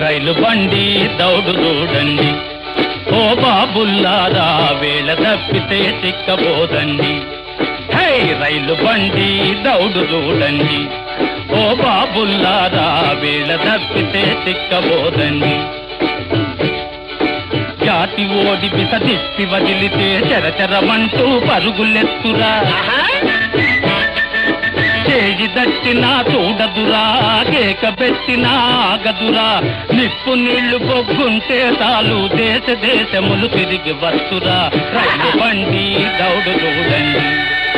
రైలు బండి దౌడు చూడండి ఓ బాబుల్లారా వేళ తప్పితే చిక్కబోదండి హే రైలు బండి దౌడు చూడండి ఓ బాబుల్లారా వేళ తప్పితే చిక్కబోదండి జాతి ఓడి బిస తిప్పి వదిలితే చెరచెరమంటూ పరుగులెత్తురా చేయి దట్టినా చూడదురా కేక పెట్టినా ఆగదురా నిప్పు నీళ్లు బొగ్గుంటే చాలు దేశ దేశములు తిరిగి వస్తురా రైలు బండి దౌడు చూడండి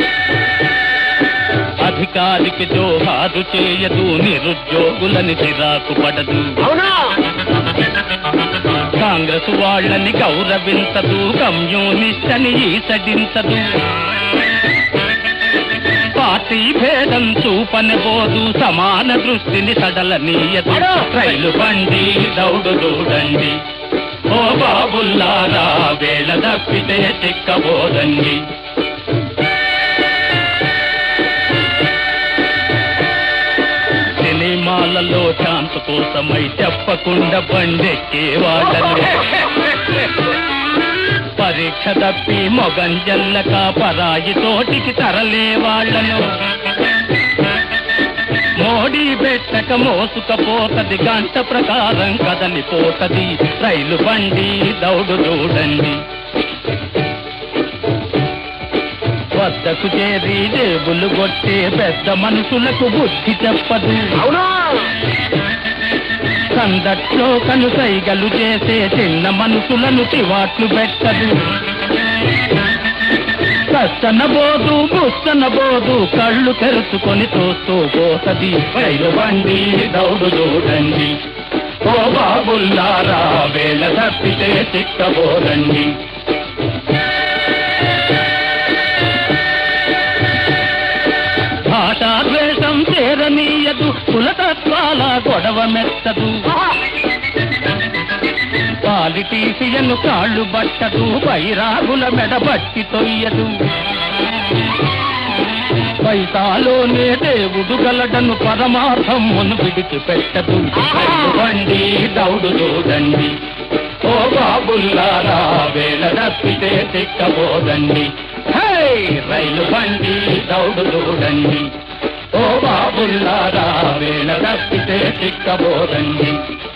అధికారికి జోహారు చేయదు నిరుద్యోగులని చిరాకు పడదు అవునా కాంగ్రెస్ వాళ్ళని గౌరవించదు కమ్యూనిస్ట్ అని ఈసడించదు పార్టీ భేదం చూపనబోదు సమాన దృష్టిని సడలనీయదు రైలు బండి దౌడు చూడండి ఓ బాబుల్లారా వేళ తప్పితే చిక్కబోదండి సినిమాలలో ఛాన్స్ కోసమై చెప్పకుండా బండెక్కే వాళ్ళను పరీక్ష తప్పి మొగంజల్లక పరాయి తోటికి తరలే వాళ్ళను మోడీ పెట్టక మోసుకపోతది గంట ప్రకారం కదలిపోతది రైలు బండి దౌడు చూడండి వద్దకు చేరి జేబులు కొట్టే పెద్ద మనుషులకు బుద్ధి చెప్పదు అవునా సందట్లో కను సైగలు చేసే చిన్న మనుషులను తివాట్లు పెట్టదు కష్టన బోదు బుస్తన బోదు కళ్ళు తెరుచుకొని చూస్తూ పోతది రైలు బండి దౌడు చూడండి ఓ బాబుల్లారా వేళ తప్పితే చిక్కబోదండి భాషా ద్వేషం చేరనీయదు కులతత్వాల గొడవ మెత్తదు పాలిటీషియన్ కాళ్ళు బట్టదు బైరాగుల మెడబట్టి తొయ్యదు పైతాలోనే దేవుడు గలడను పరమార్థం మును విడిచిపెట్టదు రైలు బండి దౌడు చూడండి ఓ బాబుల్లారా వేళ తప్పితే చిక్కబోదండి హే రైలు బండి దౌడు చూడండి ఓ బాబుల్లారా వేళ తప్పితే చిక్కబోదండి